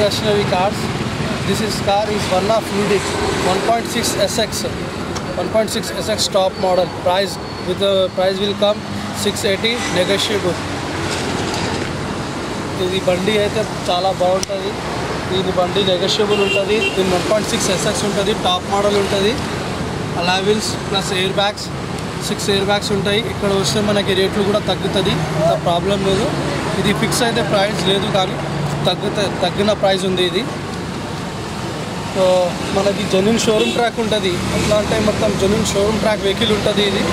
Vaishnavi cars. This is car is Varna Fluidic 1.6 SX. 1.6 SX top model. Price with the price will come 680 negotiable. ఇది బండి అయితే చాలా బాగుంటుంది దీని బండి నెగోషియబుల్ ఉంటుంది దీని వన్ పాయింట్ సిక్స్ ఎస్ఎక్స్ ఉంటుంది టాప్ మోడల్ ఉంటుంది alloy wheels plus air bags six air bags ఉంటాయి ఇక్కడ వస్తే మనకి రేట్లు కూడా తగ్గుతుంది అంత ప్రాబ్లం లేదు ఇది ఫిక్స్ అయితే ప్రైస్ లేదు కానీ తగ్గుత తగ్గిన ప్రైస్ ఉంది ఇది సో మనకి జెన్యున్ షోరూమ్ ట్రాక్ ఉంటుంది ఎట్లా అంటే మొత్తం జెన్యున్ షోరూమ్ ట్రాక్ వెహికల్ ఉంటుంది ఇది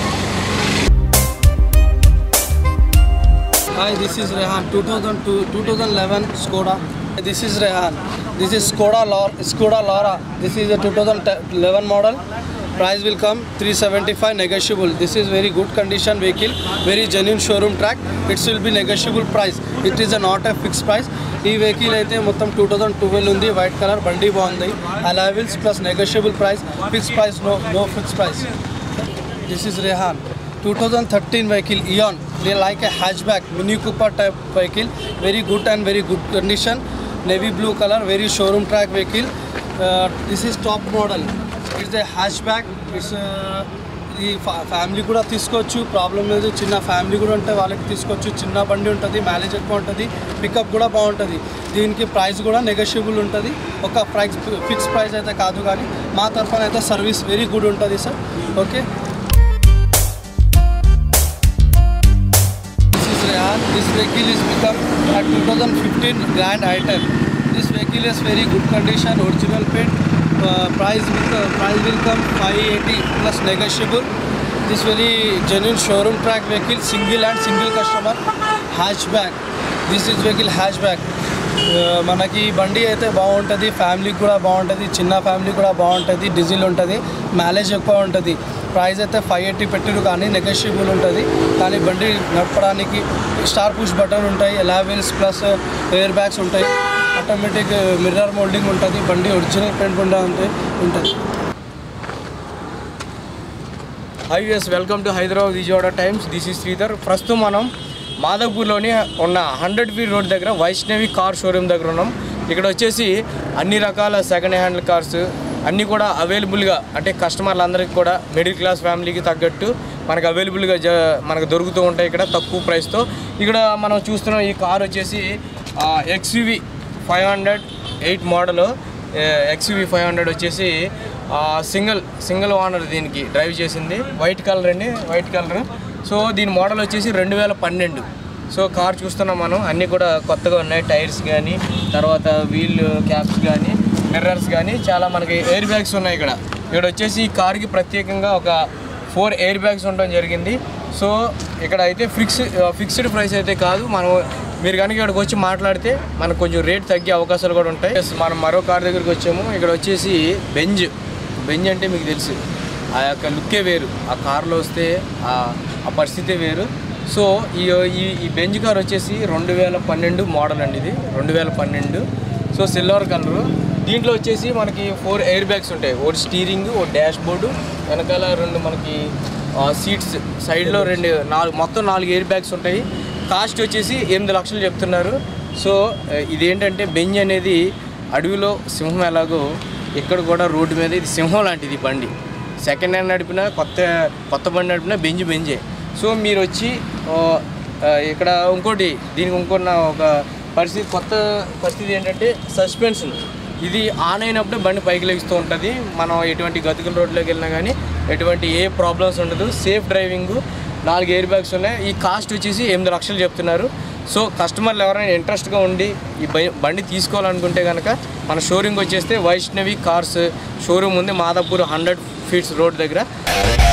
Hi, this is Rehan. 2002, 2011 Skoda. This is Rehan. This is Skoda Laura. Skoda Laura. This is a 2011 model. Price will come 375 negotiable. This is very good condition vehicle. Very genuine showroom track. It will be negotiable price. It is a not a fixed price. ఈ vehicle అయితే మొత్తం two thousand twelve ఉంది white colour బండి బాగుంది alloy wheels plus negotiable price fix price no no fix price This is Rehan. 2013 vehicle Eon. They like a hatchback, Mini Cooper type vehicle. Very good and very good condition. Navy blue color, very showroom track vehicle. Uh, this is top model. It's a hatchback. It's uh, ఈ ఫా- family కూడా తీసుకోవచ్చు problem లేదు చిన్న family కూడా ఉంటే వాళ్ళకి తీసుకోవచ్చు చిన్న బండి ఉంటుంది మైలేజ్ ఎక్కువ ఉంటుంది పికప్ కూడా బాగుంటుంది దీనికి ప్రైస్ కూడా నెగోషియబుల్ ఉంటుంది ఒక ప్రైస్ ఫిక్స్ ప్రైస్ అయితే కాదు కానీ మా తరఫున అయితే సర్వీస్ వెరీ గుడ్ ఉంటుంది sir okay This is Rehan. This vehicle is become a 2015 Grand i10. This vehicle is very good condition, original paint. Uh, price will uh, price will come 580 plus negotiable. This very genuine showroom track vehicle, single and single customer, hatchback. This is vehicle hatchback. Uh, మనకి బండి అయితే బాగుంటుంది ఫ్యామిలీకి కూడా బాగుంటుంది చిన్న family కూడా బాగుంటుంది డీజిల్ ఉంటుంది మైలేజ్ ఎక్కువ ఉంటుంది ప్రైస్ అయితే ఫైవ్ ఎయిటీ పెట్టిరు కానీ నెగోషియబుల్ ఉంటుంది కానీ బండి నడపడానికి స్టార్ పుష్ బటన్ ఉంటాయి ఎలావెల్స్ ప్లస్ ఎయిర్ బ్యాగ్స్ ఉంటాయి ఆటోమేటిక్ మిర్రర్ మోల్డింగ్ ఉంటుంది బండి ఒరిజినల్ పెయింట్ కూడా ఉంటుంది ఉంటుంది hi yes welcome to Hyderabad Vijayawada times this is Sridhar ప్రస్తుతం మనం మాధవ్పూర్లోని ఉన్న హండ్రెడ్ ఫీట్ రోడ్ దగ్గర వైష్ణవి కార్ షోరూమ్ దగ్గర ఉన్నాం ఇక్కడ వచ్చేసి అన్ని రకాల సెకండ్ హ్యాండ్ కార్స్ అన్నీ కూడా అవైలబుల్గా అంటే కస్టమర్లందరికీ కూడా మిడిల్ క్లాస్ ఫ్యామిలీకి తగ్గట్టు మనకు అవైలబుల్గా జ మనకు దొరుకుతూ ఉంటాయి ఇక్కడ తక్కువ ప్రైస్తో ఇక్కడ మనం చూస్తున్న ఈ కార్ వచ్చేసి XUV five hundred eight model XUV five hundred వచ్చేసి సింగిల్ సింగిల్ ఓనర్ దీనికి డ్రైవ్ చేసింది వైట్ కలర్ అండి వైట్ కలర్ సో దీని మోడల్ వచ్చేసి రెండు వేల పన్నెండు సో కార్ చూస్తున్నాం మనం అన్నీ కూడా కొత్తగా ఉన్నాయి టైర్స్ కానీ తర్వాత వీల్ క్యాప్స్ కానీ మిర్రర్స్ కానీ చాలా మనకి ఎయిర్ బ్యాగ్స్ ఉన్నాయి ఇక్కడ ఇక్కడ వచ్చేసి ఈ కార్కి ప్రత్యేకంగా ఒక ఫోర్ ఎయిర్ బ్యాగ్స్ ఉండడం జరిగింది సో ఇక్కడ అయితే ఫిక్స్ ఫిక్స్డ్ ప్రైస్ అయితే కాదు మనం మీరు కనుక ఇక్కడికి వచ్చి మాట్లాడితే మనకు కొంచెం రేట్ తగ్గే అవకాశాలు కూడా ఉంటాయి Yes, మనం మరో కార్ దగ్గరికి వచ్చాము ఇక్కడ వచ్చేసి బెంజ్ బెంజ్ అంటే మీకు తెలుసు ఆ యొక్క లుక్కే వేరు ఆ కార్లో వస్తే ఆ ఆ పరిస్థితే వేరు సో ఈ ఈ ఈ బెంజ్ కార్ వచ్చేసి రెండు వేల పన్నెండు మోడల్ అండి ఇది రెండు వేల పన్నెండు సో సిల్వర్ కలరు దీంట్లో వచ్చేసి మనకి ఫోర్ ఎయిర్ బ్యాగ్స్ ఉంటాయి ఒకటి స్టీరింగ్ ఒకటి డాష్ బోర్డు వెనకాల రెండు మనకి సీట్స్ సైడ్లో రెండు నాలుగు మొత్తం నాలుగు ఎయిర్ బ్యాగ్స్ ఉంటాయి కాస్ట్ వచ్చేసి ఎనిమిది లక్షలు చెప్తున్నారు సో ఆ, ఇదేంటంటే బెంజ్ అనేది అడవిలో సింహం ఎలాగో ఇక్కడ కూడా రోడ్డు మీద ఇది సింహం లాంటిది ఈ బండి సెకండ్ హ్యాండ్ నడిపినా కొత్త కొత్త బండి నడిపినా బెంజ్ బెంజే సో మీరు వచ్చి ఆ, ఆ, ఇక్కడ ఇంకోటి దీనికి ఇంకొన్న ఒక పరిస్థితి కొత్త పరిస్థితి ఏంటంటే సస్పెన్షన్ ఇది ఆన్ అయినప్పుడే బండి పైకి లెగుస్తూ ఉంటుంది మనం ఎటువంటి గతుకుల రోడ్లోకి వెళ్ళినా కానీ ఎటువంటి ఏ ప్రాబ్లమ్స్ ఉండదు సేఫ్ డ్రైవింగ్ నాలుగు ఎయిర్ బ్యాగ్స్ ఉన్నాయి ఈ కాస్ట్ వచ్చేసి ఎనిమిది లక్షలు చెప్తున్నారు సో కస్టమర్లు ఎవరైనా ఇంట్రెస్ట్గా ఉండి ఈ బై- బండి తీసుకోవాలనుకుంటే కనుక మన షోరూమ్కి వచ్చేస్తే వైష్ణవి కార్స్ షోరూమ్ ఉంది మాదాపూర్ హండ్రెడ్ ఫీట్స్ రోడ్ దగ్గర